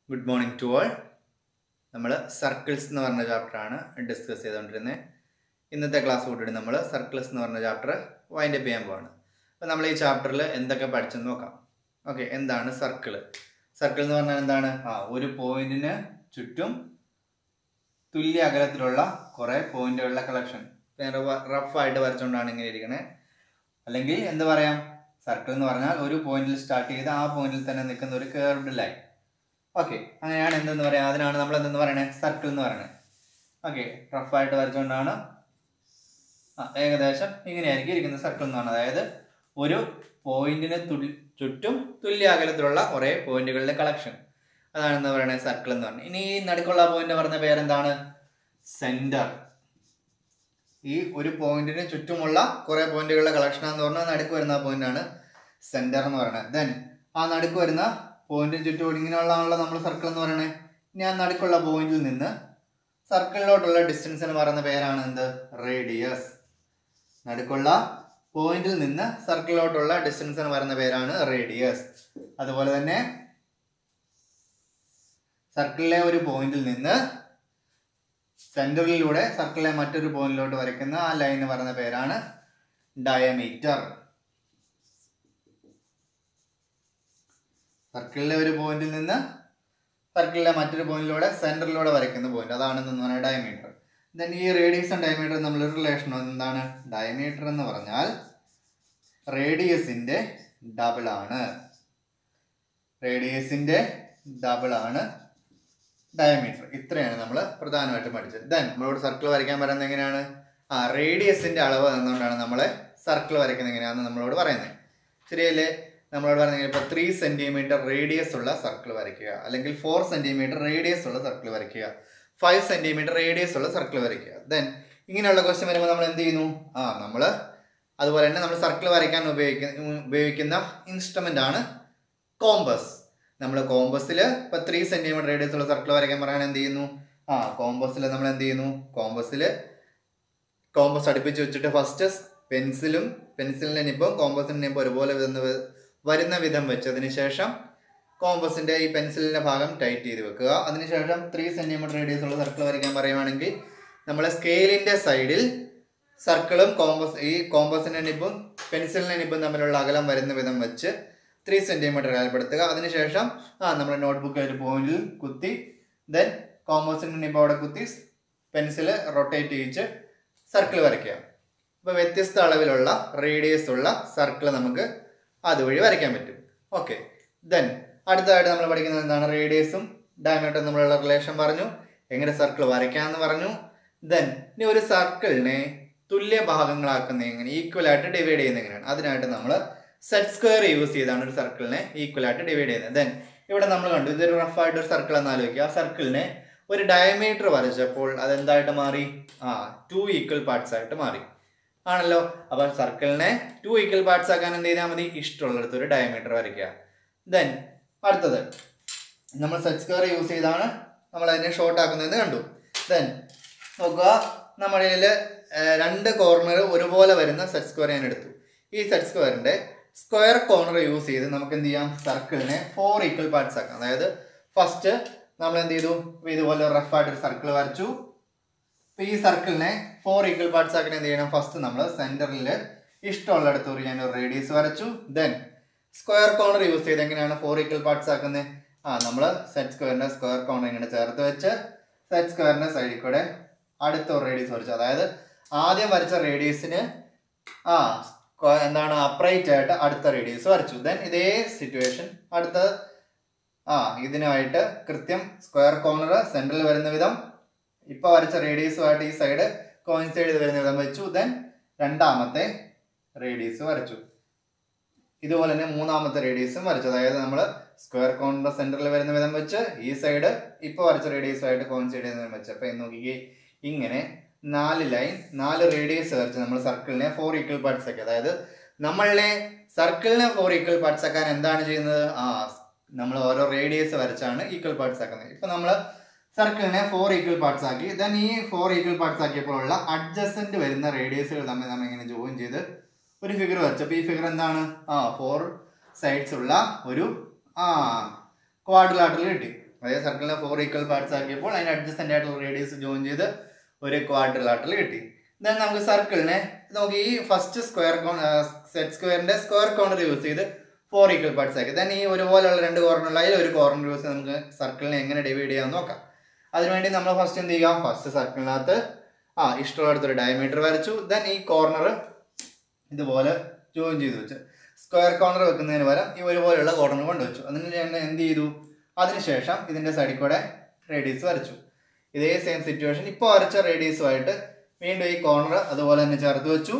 good morning to all നമ്മൾ circles എന്ന് പറഞ്ഞ ചാപ്റ്ററാണ് ഡിസ്കസ് ചെയ്തുകൊണ്ടിരുന്നത് ഇന്നത്തെ ക്ലാസ് കൂട്ടിയിട്ട് നമ്മൾ സർക്കിൾസ് എന്ന് പറഞ്ഞ ചാപ്റ്റർ വൈൻഡ് അപ്പ് ചെയ്യാൻ പോവാണ് അപ്പോൾ നമ്മൾ ഈ ചാപ്റ്ററിൽ എന്തൊക്കെ പഠിച്ചെന്ന് നോക്കാം ഓക്കെ എന്താണ് സർക്കിൾ സർക്കിൾ എന്ന് പറഞ്ഞാൽ എന്താണ് ആ ഒരു പോയിന്റിന് ചുറ്റും തുല്യ അകലത്തിലുള്ള കുറേ പോയിന്റുകളുടെ കളക്ഷൻ റഫായിട്ട് വരച്ചുകൊണ്ടാണ് ഇങ്ങനെ ഇരിക്കണേ അല്ലെങ്കിൽ എന്ത് പറയാം സർക്കിൾ എന്ന് പറഞ്ഞാൽ ഒരു പോയിന്റിൽ സ്റ്റാർട്ട് ചെയ്ത് ആ പോയിന്റിൽ തന്നെ നിൽക്കുന്ന ഒരു കേർവ്ഡ് ലൈൻ ഓക്കെ അങ്ങനെയാണ് എന്തെന്ന് പറയാം അതിനാണ് നമ്മൾ എന്തെന്ന് പറയണേ സർക്കിൾ എന്ന് പറയണേ ഓക്കെ റഫായിട്ട് വരച്ചുകൊണ്ടാണ് ആ ഏകദേശം ഇങ്ങനെയായിരിക്കും ഇരിക്കുന്നത് സർക്കിൾ എന്ന് പറഞ്ഞത് അതായത് ഒരു പോയിന്റിന് തുല്യ ചുറ്റും തുല്യ അകലത്തിലുള്ള കുറേ പോയിന്റുകളുടെ കളക്ഷൻ അതാണ് എന്താ പറയുന്നത് സർക്കിൾ എന്ന് പറഞ്ഞത് ഇനി ഈ നടുക്കുള്ള പോയിന്റ് പറഞ്ഞ പേരെന്താണ് സെന്റർ ഈ ഒരു പോയിന്റിന് ചുറ്റുമുള്ള കുറെ പോയിന്റുകളുടെ കളക്ഷൻ എന്ന് പറഞ്ഞാൽ നടുക്ക് വരുന്ന പോയിന്റ് ആണ് സെന്റർ എന്ന് പറയുന്നത് ദെൻ ആ നടുക്ക് വരുന്ന പോയിന്റിന് ചുറ്റും ഇങ്ങനെയുള്ളതാണല്ലോ നമ്മൾ സർക്കിൾ എന്ന് പറയുന്നത് ഇനി ആ നടുക്കുള്ള പോയിന്റിൽ നിന്ന് സർക്കിളിലോട്ടുള്ള ഡിസ്റ്റൻസിന് പറയുന്ന പേരാണ് എന്ത് റേഡിയസ് നടുക്കുള്ള പോയിന്റിൽ നിന്ന് സർക്കിളിലോട്ടുള്ള ഡിസ്റ്റൻസിന് പറയുന്ന പേരാണ് റേഡിയസ് അതുപോലെ തന്നെ സർക്കിളിലെ ഒരു പോയിന്റിൽ നിന്ന് സെന്ററിലൂടെ സർക്കിളിലെ മറ്റൊരു പോയിന്റിലോട്ട് വരയ്ക്കുന്ന ആ ലൈന് പറയുന്ന പേരാണ് ഡയമീറ്റർ സർക്കിളിലെ ഒരു പോയിന്റിൽ നിന്ന് സർക്കിളിലെ മറ്റൊരു പോയിന്റിലൂടെ സെന്ററിലൂടെ വരയ്ക്കുന്ന പോയിന്റ് അതാണ് എന്ന് പറയുന്നത് ഡയമീറ്റർ ദെൻ ഈ റേഡിയസും ഡയമീറ്റർ നമ്മൾ റിലേഷൻ എന്താണ് ഡയമീറ്റർ എന്ന് പറഞ്ഞാൽ റേഡിയസിന്റെ ഡബിൾ ആണ് റേഡിയസിന്റെ ഡബിൾ ആണ് ഡയമീറ്റർ ഇത്രയാണ് നമ്മൾ പ്രധാനമായിട്ടും പഠിച്ചത് ദെൻ നമ്മളോട് സർക്കിൾ വരയ്ക്കാൻ പറയുന്നത് എങ്ങനെയാണ് ആ റേഡിയസിന്റെ അളവ് എന്നുകൊണ്ടാണ് നമ്മൾ സർക്കിൾ വരയ്ക്കുന്നത് എങ്ങനെയാണെന്ന് നമ്മളോട് പറയുന്നത് ശരിയല്ലേ നമ്മളോട് പറയുന്നത് ഇപ്പോൾ ത്രീ സെന്റിമീറ്റർ റേഡിയസ് ഉള്ള സർക്കിൾ വരയ്ക്കുക അല്ലെങ്കിൽ ഫോർ സെന്റിമീറ്റർ റേഡിയസ് ഉള്ള സർക്കിൾ വരയ്ക്കുക ഫൈവ് സെന്റിമീറ്റർ റേഡിയസ് ഉള്ള സർക്കിൾ വരയ്ക്കുക ദെൻ ഇങ്ങനെയുള്ള ക്വസ്റ്റ്യൻ വരുമ്പോൾ നമ്മൾ എന്ത് ചെയ്യുന്നു ആ നമ്മൾ അതുപോലെ തന്നെ നമ്മൾ സർക്കിൾ വരയ്ക്കാൻ ഉപയോഗിക്കുന്ന ഉപയോഗിക്കുന്ന ഇൻസ്ട്രുമെന്റ് ആണ് കോമ്പസ് നമ്മൾ കോമ്പസിൽ ഇപ്പം ത്രീ സെൻറ്റിമീറ്റർ റേഡിയസ് ഉള്ള സർക്കിൾ വരയ്ക്കാൻ പറയാൻ എന്ത് ചെയ്യുന്നു ആ കോമ്പസിൽ നമ്മൾ എന്ത് ചെയ്യുന്നു കോമ്പസിൽ കോമ്പസ് അടുപ്പിച്ച് വെച്ചിട്ട് ഫസ്റ്റ് പെൻസിലും പെൻസിലിൻ്റെ നിപ്പും കോമ്പസിൻ്റെ നിപ്പും ഒരുപോലെ വരുന്ന വരുന്ന വിധം വെച്ചതിന് ശേഷം കോമ്പസിൻ്റെ ഈ പെൻസിലിൻ്റെ ഭാഗം ടൈറ്റ് ചെയ്ത് വെക്കുക അതിനുശേഷം ത്രീ സെൻറ്റിമീറ്റർ റേഡിയസ് ഉള്ള സർക്കിൾ വരയ്ക്കാൻ പറയുവാണെങ്കിൽ നമ്മൾ സ്കെയിലിൻ്റെ സൈഡിൽ സർക്കിളും കോമ്പസ് ഈ കോമ്പസിൻ്റെ നിപ്പും പെൻസിലിൻ്റെ നിപ്പും തമ്മിലുള്ള അകലം വരുന്ന വിധം വെച്ച് ത്രീ സെൻറ്റിമീറ്റർ അകലപ്പെടുത്തുക അതിനുശേഷം ആ നമ്മുടെ നോട്ട്ബുക്ക് ഒരു പോയിന്റിൽ കുത്തി ദെൻ കോമ്പസിൻ്റെ നിപ്പ് അവിടെ കുത്തി പെൻസിൽ റൊട്ടേറ്റ് ചെയ്യിച്ച് സർക്കിൾ വരയ്ക്കുക അപ്പോൾ വ്യത്യസ്ത അളവിലുള്ള റേഡിയസ് ഉള്ള സർക്കിൾ നമുക്ക് അതുവഴി വരയ്ക്കാൻ പറ്റും ഓക്കെ ദെൻ അടുത്തതായിട്ട് നമ്മൾ പഠിക്കുന്നത് എന്താണ് റേഡിയസും ഡയമീറ്ററും തമ്മിലുള്ള റിലേഷൻ പറഞ്ഞു എങ്ങനെ സർക്കിൾ വരയ്ക്കാമെന്ന് പറഞ്ഞു ദെൻ ഇനി ഒരു സർക്കിളിനെ തുല്യ ഭാഗങ്ങളാക്കുന്ന എങ്ങനെ ഈക്വൽ ആയിട്ട് ഡിവൈഡ് ചെയ്യുന്ന എങ്ങനെയാണ് അതിനായിട്ട് നമ്മൾ സെറ്റ് സ്ക്വയർ യൂസ് ചെയ്താണ് ഒരു സർക്കിളിനെ ഈക്വൽ ആയിട്ട് ഡിവൈഡ് ചെയ്യുന്നത് ദെൻ ഇവിടെ നമ്മൾ കണ്ടു ഇതൊരു റഫ് ആയിട്ട് ഒരു സർക്കിൾ എന്ന് ആലോചിക്കുക ആ സർക്കിളിനെ ഒരു ഡയമീറ്റർ വരച്ചപ്പോൾ അതെന്തായിട്ട് മാറി ആ ടു ഈക്വൽ പാർട്സ് ആയിട്ട് മാറി ആണല്ലോ അപ്പം സർക്കിളിനെ ടു ഈക്വൽ പാർട്സ് ആക്കാൻ എന്ത് ചെയ്താൽ മതി ഇഷ്ടമുള്ളിടത്ത് ഒരു ഡയമീറ്റർ വരയ്ക്കുക ദെൻ അടുത്തത് നമ്മൾ സെറ്റ് സ്ക്വയർ യൂസ് ചെയ്താണ് നമ്മൾ അതിനെ ഷോർട്ട് ആക്കുന്നതെന്ന് കണ്ടു ദെൻ നോക്കുക നമ്മുടെ കയ്യിൽ രണ്ട് കോർണർ ഒരുപോലെ വരുന്ന സെറ്റ് സ്ക്വയർ ഞാൻ എടുത്തു ഈ സെറ്റ് സ്ക്വയറിൻ്റെ സ്ക്വയർ കോർണർ യൂസ് ചെയ്ത് നമുക്ക് എന്ത് ചെയ്യാം സർക്കിളിനെ ഫോർ ഈക്വൽ പാർട്സ് ആക്കാം അതായത് ഫസ്റ്റ് നമ്മൾ എന്ത് ചെയ്തു ഇതുപോലെ റഫായിട്ട് ഒരു സർക്കിൾ വരച്ചു അപ്പോൾ ഈ സർക്കിളിനെ ഫോർ ഈക്വൽ പാർട്സ് ആക്കാൻ എന്ത് ചെയ്യണം ഫസ്റ്റ് നമ്മൾ സെൻറ്ററിൽ ഇഷ്ടമുള്ളിടത്ത് ഒരു ഞാൻ ഒരു റേഡിയസ് വരച്ചു ദെൻ സ്ക്വയർ കോർണർ യൂസ് ചെയ്ത് എങ്ങനെയാണ് ഫോർ ഈക്വൽ പാർട്സ് ആക്കുന്നത് ആ നമ്മൾ സെറ്റ് സ്ക്വയറിൻ്റെ സ്ക്വയർ കോർണർ ഇങ്ങനെ ചേർത്ത് വെച്ച് സെറ്റ് സ്ക്വയറിൻ്റെ സൈഡിൽ കൂടെ അടുത്ത ഒരു റേഡിയസ് വരച്ചു അതായത് ആദ്യം വരച്ച റേഡിയസിന് ആ എന്താണ് അപ്രൈറ്റ് ആയിട്ട് അടുത്ത റേഡിയസ് വരച്ചു ദെൻ ഇതേ സിറ്റുവേഷൻ അടുത്ത ആ ഇതിനായിട്ട് കൃത്യം സ്ക്വയർ കോർണർ സെൻട്രൽ വരുന്ന വിധം ഇപ്പൊ വരച്ച റേഡിയസുമായിട്ട് ഈ സൈഡ് കോയിൻസൈഡ് ചെയ്ത് വരുന്ന വിധം വെച്ചു ദെൻ രണ്ടാമത്തെ റേഡിയസ് വരച്ചു ഇതുപോലെ തന്നെ മൂന്നാമത്തെ റേഡിയസും വരച്ചു അതായത് നമ്മൾ സ്ക്വയർ കോർണർ സെന്ററിൽ വരുന്ന വിധം വെച്ച് ഈ സൈഡ് ഇപ്പൊ വരച്ച റേഡിയസുമായിട്ട് കോയിൻസൈഡ് ചെയ്യുന്ന വിധം വെച്ച് അപ്പൊ നോക്കിക്കേ ഇങ്ങനെ നാല് ലൈൻ നാല് റേഡിയസ് വരച്ച് നമ്മൾ സർക്കിളിനെ ഫോർ ഈക്വൽ പാർട്സ് ആക്കി അതായത് നമ്മളിനെ സർക്കിളിനെ ഫോർ ഈക്വൽ പാർട്സ് ആക്കാൻ എന്താണ് ചെയ്യുന്നത് ആ നമ്മൾ ഓരോ റേഡിയസ് വരച്ചാണ് ഈക്വൽ പാർട്സ് ആക്കുന്നത് ഇപ്പൊ നമ്മൾ സർക്കിളിനെ ഫോർ ഈക്വൽ പാർട്സ് ആക്കി ദെൻ ഈ ഫോർ ഈക്വൽ പാർട്സ് ആക്കിയപ്പോഴുള്ള അഡ്ജസ്റ്റന്റ് വരുന്ന റേഡിയസുകൾ തമ്മിൽ നമ്മൾ ഇങ്ങനെ ജോയിൻ ചെയ്ത് ഒരു ഫിഗർ വരച്ചപ്പോൾ ഈ ഫിഗർ എന്താണ് ആ ഫോർ സൈഡ്സ് ഉള്ള ഒരു ആ ക്വാഡ്രിലാറ്ററൽ കിട്ടി അതായത് സർക്കിളിനെ ഫോർ ഈക്വൽ പാർട്സ് ആക്കിയപ്പോൾ അതിന് അഡ്ജസ്റ്റൻ്റ് ആയിട്ടുള്ള റേഡിയസ് ജോയിൻ ചെയ്ത് ഒരു ക്വാഡ്രിലാറ്ററൽ കിട്ടി ദെൻ നമുക്ക് സർക്കിളിനെ നമുക്ക് ഈ ഫസ്റ്റ് സ്ക്വയർ കോൺ സെറ്റ് സ്ക്വയറിന്റെ സ്ക്വയർ കോർണർ യൂസ് ചെയ്ത് ഫോർ ഈക്വൽ പാർട്സ് ആക്കി ദെൻ ഈ ഒരുപോലെയുള്ള രണ്ട് കോർണറിൽ അതിൽ ഒരു കോർണർ യൂസ് ചെയ്ത് നമുക്ക് സർക്കിളിനെ എങ്ങനെ ഡിവൈഡ് ചെയ്യാമെന്ന് നോക്കാം അതിനുവേണ്ടി നമ്മൾ ഫസ്റ്റ് എന്ത് ചെയ്യാം ഫസ്റ്റ് സർക്കിളിനകത്ത് ആ ഇഷ്ടമുള്ളടത്തൊരു ഡയമീറ്റർ വരച്ചു ദെൻ ഈ കോർണർ ഇതുപോലെ ജോയിൻ ചെയ്ത് വെച്ചു സ്ക്വയർ കോർണർ വെക്കുന്നതിന് പകരം ഈ ഒരുപോലെയുള്ള കോർണർ കൊണ്ടുവച്ചു അതിന് ഞാൻ എന്ത് ചെയ്തു അതിനുശേഷം ഇതിൻ്റെ സൈഡിൽ കൂടെ റേഡിയസ് വരച്ചു ഇതേ സെയിം സിറ്റുവേഷൻ ഇപ്പോൾ വരച്ച റേഡിയസുമായിട്ട് വീണ്ടും ഈ കോർണർ അതുപോലെ തന്നെ ചേർത്ത് വെച്ചു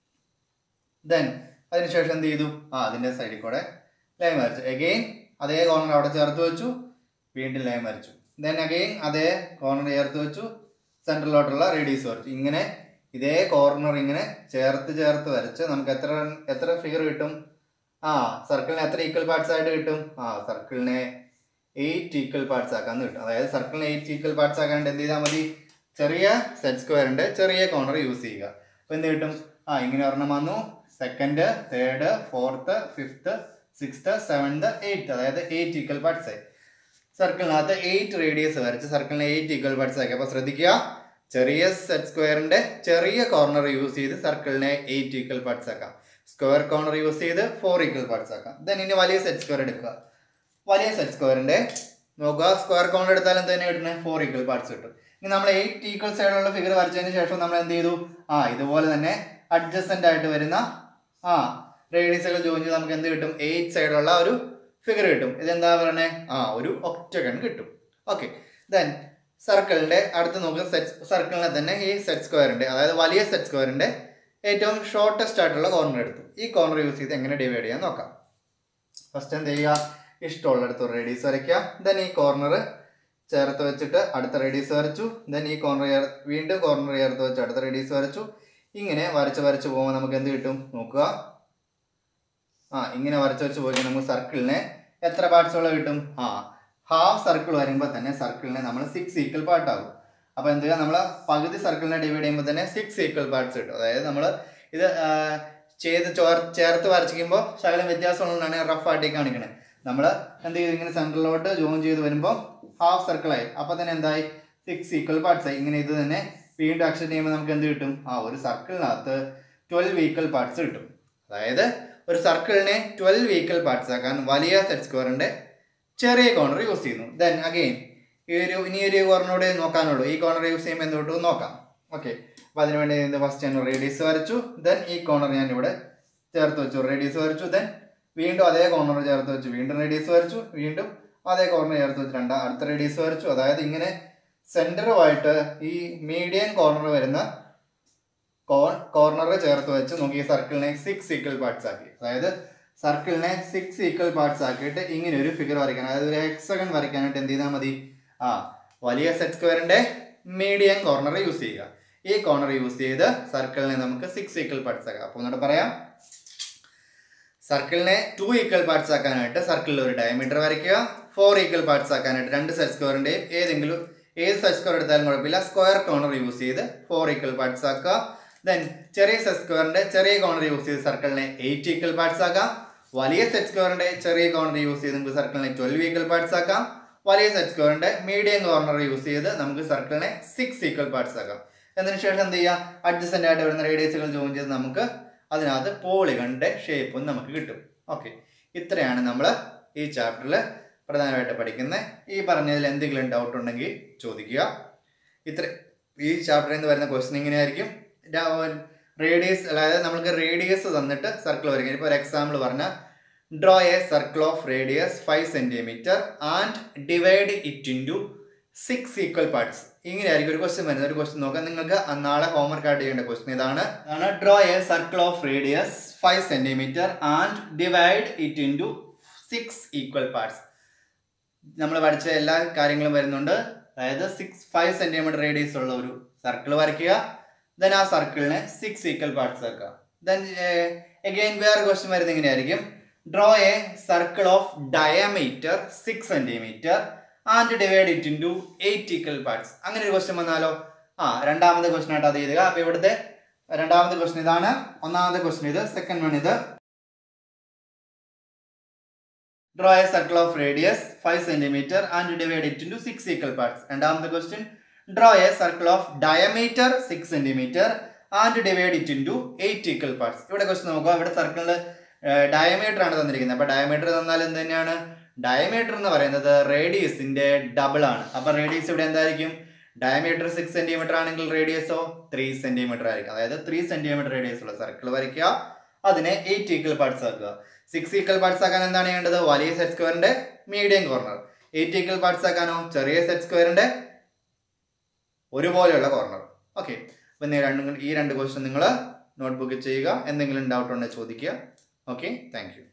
ദെൻ അതിനുശേഷം എന്ത് ചെയ്തു ആ അതിൻ്റെ സൈഡിൽ കൂടെ ലൈൻ വരച്ചു അഗെയിൻ അതേ കോർണർ അവിടെ ചേർത്ത് വെച്ചു വീണ്ടും ലൈൻ വരച്ചു ദെൻ അഗെയിൻ അതേ കോർണർ ചേർത്ത് വെച്ചു സെൻട്രലിലോട്ടുള്ള റേഡിയസ് വരച്ചു ഇങ്ങനെ ഇതേ കോർണർ ഇങ്ങനെ ചേർത്ത് ചേർത്ത് വരച്ച് നമുക്ക് എത്ര എത്ര ഫിഗർ കിട്ടും ആ സർക്കിളിന് എത്ര ഈക്വൽ പാർട്സ് ആയിട്ട് കിട്ടും ആ സർക്കിളിനെ എയ്റ്റ് ഈക്വൽ പാർട്സ് ആക്കാന്ന് കിട്ടും അതായത് സർക്കിളിനെ എയ്റ്റ് ഈക്വൽ പാർട്സ് ആക്കാണ്ട് എന്ത് ചെയ്താൽ മതി ചെറിയ സെറ്റ് സ്ക്വയറിന്റെ ചെറിയ കോർണർ യൂസ് ചെയ്യുക അപ്പോൾ എന്ത് കിട്ടും ആ ഇങ്ങനെ ഒരെണ്ണം വന്നു second third fourth fifth sixth seventh eighth അതായത് എയ്റ്റ് ഈക്വൽ പാർട്സ് ആയി സർക്കിളിനകത്ത് എയ്റ്റ് റേഡിയസ് വരച്ച് സർക്കിളിനെ എയ്റ്റ് ഈക്വൽ പാർട്സ് ആക്കി അപ്പോൾ ശ്രദ്ധിക്കുക ചെറിയ സെറ്റ് സ്ക്വയറിന്റെ ചെറിയ കോർണർ യൂസ് ചെയ്ത് സർക്കിളിനെ എയ്റ്റ് ഈക്വൽ പാർട്സ് ആക്കാം സ്ക്വയർ കോർണർ യൂസ് ചെയ്ത് ഫോർ ഈക്വൽ പാർട്സ് ആക്കാം ദെൻ ഇനി വലിയ സെറ്റ് സ്ക്വയർ എടുക്കുക വലിയ സെറ്റ് സ്ക്വയറിന്റെ നോക്കുക സ്ക്വയർ കോർണർ എടുത്താൽ എന്ത് തന്നെ കിട്ടുന്നത് ഫോർ ഈക്വൽ പാർട്സ് കിട്ടും ഇനി നമ്മൾ എയ്റ്റ് ഈക്വൽ സൈഡുള്ള ഫിഗർ വരച്ചതിന് ശേഷം നമ്മൾ എന്ത് ചെയ്തു ആ ഇതുപോലെ തന്നെ അഡ്ജസ്റ്റന്റ് ആയിട്ട് വരുന്ന ആ റേഡിയസുകൾ ജോയിൻ ചെയ്ത് നമുക്ക് എന്ത് കിട്ടും എയ്റ്റ് സൈഡുള്ള ഒരു ഫിഗർ കിട്ടും ഇതെന്താ പറയണേ ആ ഒരു ഒക്ടഗൺ കിട്ടും ഓക്കെ ദെൻ സർക്കിളിന്റെ അടുത്ത് നോക്കുക സെറ്റ് സർക്കിളിനെ തന്നെ ഈ സെറ്റ് സ്ക്വയറിന്റെ അതായത് വലിയ സെറ്റ് സ്ക്വയറിന്റെ ഏറ്റവും ഷോർട്ടസ്റ്റ് ആയിട്ടുള്ള കോർണർ എടുത്തു ഈ കോർണർ യൂസ് ചെയ്ത് എങ്ങനെ ഡിവൈഡ് ചെയ്യാൻ നോക്കാം ഫസ്റ്റ് എന്ത് ചെയ്യുക ഇഷ്ടമുള്ളിടത്ത് റേഡിയസ് വരയ്ക്കുക ദെൻ ഈ കോർണർ ചേർത്ത് വെച്ചിട്ട് അടുത്ത റേഡിയസ് വരച്ചു ദെൻ ഈ കോർണർ വീണ്ടും കോർണർ ചേർത്ത് വെച്ച് അടുത്ത റേഡിയസ് വരച്ചു ഇങ്ങനെ വരച്ച് വരച്ച് പോകുമ്പോൾ നമുക്ക് എന്ത് കിട്ടും നോക്കുക ആ ഇങ്ങനെ വരച്ച് വരച്ച് പോയി നമുക്ക് സർക്കിളിനെ എത്ര പാർട്സുകൾ കിട്ടും ആ ഹാഫ് സർക്കിൾ വരുമ്പോൾ തന്നെ സർക്കിളിനെ നമ്മൾ സിക്സ് ഈക്വൽ പാർട്ട് ആകും അപ്പോൾ എന്ത് ചെയ്യുക നമ്മൾ പകുതി സർക്കിളിനെ ഡിവൈഡ് ചെയ്യുമ്പോൾ തന്നെ സിക്സ് ഈക്വൽ പാർട്സ് കിട്ടും അതായത് നമ്മൾ ഇത് ആ, ചെയ്ത് ചോർ ചേർത്ത് വരച്ചിരിക്കുമ്പോൾ ശകലം വ്യത്യാസമുള്ളതാണ് റഫ് ആട്ടി കാണിക്കണത് നമ്മൾ എന്ത് ചെയ്തു ഇങ്ങനെ സെൻട്രലിലോട്ട് ജോയിൻ ചെയ്ത് വരുമ്പോൾ ഹാഫ് സർക്കിളായി അപ്പോൾ തന്നെ എന്തായി സിക്സ് ഈക്വൽ പാർട്സ് ആയി ഇങ്ങനെ ഇത് തന്നെ വീണ്ടും അക്ഷൻ ചെയ്യുമ്പോൾ നമുക്ക് എന്ത് കിട്ടും ആ ഒരു സർക്കിളിനകത്ത് ട്വൽവ് ഈക്വൽ പാർട്സ് കിട്ടും അതായത് ഒരു സർക്കിളിനെ ട്വൽവ് ഈക്വൽ പാർട്സ് ആക്കാൻ വലിയ സെറ്റ് സ്ക്വയറിന്റെ ചെറിയ കോർണർ യൂസ് ചെയ്യുന്നു ദെൻ അഗെയിൻ ഈ ഒരു ഇനി ഒരു കോർണറോട് നോക്കാനുള്ളൂ ഈ കോർണർ യൂസ് ചെയ്യുമ്പോൾ എന്തുകൊണ്ട് നോക്കാം ഓക്കെ അപ്പോൾ അതിനുവേണ്ടി എന്ത് ഫസ്റ്റ് ഞാൻ റേഡിയസ് വരച്ചു ദെൻ ഈ കോർണർ ഞാൻ ഇവിടെ ചേർത്ത് വെച്ചു റേഡിയസ് വരച്ചു ദെൻ വീണ്ടും അതേ കോർണർ ചേർത്ത് വെച്ചു വീണ്ടും റേഡിയസ് വരച്ചു വീണ്ടും അതേ കോർണർ ചേർത്ത് വെച്ച് രണ്ടാം അടുത്ത റേഡിയസ് വരച്ചു അതായത് ഇങ്ങനെ സെൻറ്ററുമായിട്ട് ഈ മീഡിയൻ കോർണർ വരുന്ന കോർണർ ചേർത്ത് വെച്ച് നോക്കി ഈ സർക്കിളിനെ സിക്സ് ഈക്വൽ പാർട്സ് ആക്കി അതായത് സർക്കിളിനെ സിക്സ് ഈക്വൽ പാർട്സ് ആക്കിയിട്ട് ഇങ്ങനെ ഒരു ഫിഗർ വരയ്ക്കണം അതായത് ഒരു ഹെക്സഗൺ വരയ്ക്കാനായിട്ട് എന്ത് ചെയ്താൽ മതി ആ വലിയ സെറ്റ് സ്ക്വയറിന്റെ മീഡിയം കോർണർ യൂസ് ചെയ്യുക ഈ കോർണർ യൂസ് ചെയ്ത് സർക്കിളിനെ നമുക്ക് സിക്സ് ഈക്വൽ പാർട്സ് ആക്കാം അപ്പോൾ ഒന്നുകൂടെ പറയാം സർക്കിളിനെ ടു ഈക്വൽ പാർട്സ് ആക്കാനായിട്ട് സർക്കിളിൽ ഒരു ഡയമീറ്റർ വരയ്ക്കുക ഫോർ ഈക്വൽ പാർട്സ് ആക്കാനായിട്ട് രണ്ട് സെറ്റ് സ്ക്വയറിന്റെയും ഏതെങ്കിലും ഏത് സെറ്റ് സ്ക്വയർ എടുത്താലും കുഴപ്പമില്ല സ്ക്വയർ കോർണർ യൂസ് ചെയ്ത് ഫോർ ഈക്വൽ പാർട്സ് ആക്കുക ദെൻ ചെറിയ സെറ്റ് സ്ക്വയറിന്റെ ചെറിയ കോർണർ യൂസ് ചെയ്ത് സർക്കിളിനെ എയ്റ്റ് ഈക്വൽ പാർട്സ് ആക്കാം വലിയ സെറ്റ് സ്ക്വയറിന്റെ ചെറിയ കോർണർ യൂസ് ചെയ്ത് നമുക്ക് സർക്കിളിനെ ട്വൽവ് ഈക്വൽ പാർട്സ് ആക്കാം വലിയ സെറ്റ് സ്ക്വയറിന്റെ മീഡിയം കോർണർ യൂസ് ചെയ്ത് നമുക്ക് സർക്കിളിനെ സിക്സ് ഈക്വൽ പാർട്സ് ആക്കാം എന്നതിന് ശേഷം എന്ത് ചെയ്യുക അഡ്ജസ്റ്റന്റ് ആയിട്ട് വരുന്ന റേഡിയസുകൾ ജോയിൻ ചെയ്ത് നമുക്ക് അതിനകത്ത് പോളിഗണിന്റെ ഷേപ്പും നമുക്ക് കിട്ടും ഓക്കെ ഇത്രയാണ് നമ്മൾ ഈ ചാപ്റ്ററിൽ പ്രധാനമായിട്ട് പഠിക്കുന്നത് ഈ പറഞ്ഞതിൽ എന്തെങ്കിലും ഡൗട്ട് ഉണ്ടെങ്കിൽ ചോദിക്കുക ഇത്ര ഈ ചാപ്റ്ററിൽ നിന്ന് വരുന്ന ക്വസ്റ്റ്യൻ ഇങ്ങനെയായിരിക്കും റേഡിയസ് അതായത് നമുക്ക് റേഡിയസ് തന്നിട്ട് സർക്കിൾ വരയ്ക്കുക ഇപ്പോൾ ഒരു എക്സാമ്പിൾ പറഞ്ഞാൽ draw a circle of radius five centimetre and divide it into six equal parts ഇങ്ങനെയായിരിക്കും ഒരു ക്വസ്റ്റ്യൻ വരുന്നത് ഒരു ക്വസ്റ്റ്യൻ നോക്കാം നിങ്ങൾക്ക് നാളെ ഹോംവർക്ക് ആയിട്ട് ചെയ്യേണ്ട ക്വസ്റ്റ്യൻ ഇതാണ് ആണ് draw a circle of radius five centimetre and divide it into six equal parts നമ്മൾ പഠിച്ച എല്ലാ കാര്യങ്ങളും വരുന്നുണ്ട് അതായത് സിക്സ് ഫൈവ് സെന്റിമീറ്റർ റേഡിയസ് ഉള്ള ഒരു സർക്കിൾ വരയ്ക്കുക ദെൻ ആ സർക്കിളിനെ സിക്സ് ഈക്വൽ പാർട്സ് ആക്കുക ദെൻ എഗെയിൻ വേറെ ക്വസ്റ്റ്യൻ വരുന്നത് ഇങ്ങനെയായിരിക്കും draw a circle of diameter six centimetre and divide it into eight equal parts അങ്ങനെ ഒരു ക്വസ്റ്റ്യൻ വന്നാലോ ആ രണ്ടാമത്തെ ക്വസ്റ്റ്യൻ ആയിട്ട് അത് ചെയ്യുക അപ്പൊ ഇവിടുത്തെ രണ്ടാമത്തെ ക്വസ്റ്റ്യൻ ഇതാണ് ഒന്നാമത്തെ ക്വസ്റ്റ്യൻ ഇത് സെക്കൻഡ് വൺ ഇത് draw a circle of radius five centimetre and divide it into six equal parts രണ്ടാമത്തെ question draw a circle of diameter six centimetre and divide it into eight equal parts ഇവിടെ question നോക്കുക ഇവിടെ സർക്കിളിൽ diameter ആണ് തന്നിരിക്കുന്നത് അപ്പൊ diameter തന്നാൽ എന്ത് തന്നെയാണ് ഡയമീറ്റർ എന്ന് പറയുന്നത് റേഡിയസിന്റെ ഡബിൾ ആണ് അപ്പൊ റേഡിയസ് ഇവിടെ എന്തായിരിക്കും ഡയമീറ്റർ സിക്സ് സെന്റിമീറ്റർ ആണെങ്കിൽ റേഡിയസോ ത്രീ സെന്റിമീറ്റർ ആയിരിക്കും അതായത് ത്രീ സെന്റിമീറ്റർ റേഡിയസ് ഉള്ള സർക്കിൾ വരയ്ക്കുക അതിനെ എയ്റ്റ് ഈക്വൽ പാർട്സ് ആക്കുക സിക്സ് ഈക്വൽ പാർട്സ് ആക്കാൻ എന്താണ് ചെയ്യേണ്ടത് വലിയ സെറ്റ് സ്ക്വയറിന്റെ medium corner eight equal parts ആക്കാനോ ചെറിയ സെറ്റ് സ്ക്വയറിന്റെ ഒരുപോലെയുള്ള കോർണർ ഓക്കെ അപ്പം രണ്ടും ഈ രണ്ട് ക്വസ്റ്റ്യൻ നിങ്ങൾ നോട്ട്ബുക്കിൽ ചെയ്യുക എന്തെങ്കിലും ഡൗട്ട് ഉണ്ടെങ്കിൽ ചോദിക്കുക ഓക്കെ താങ്ക് യു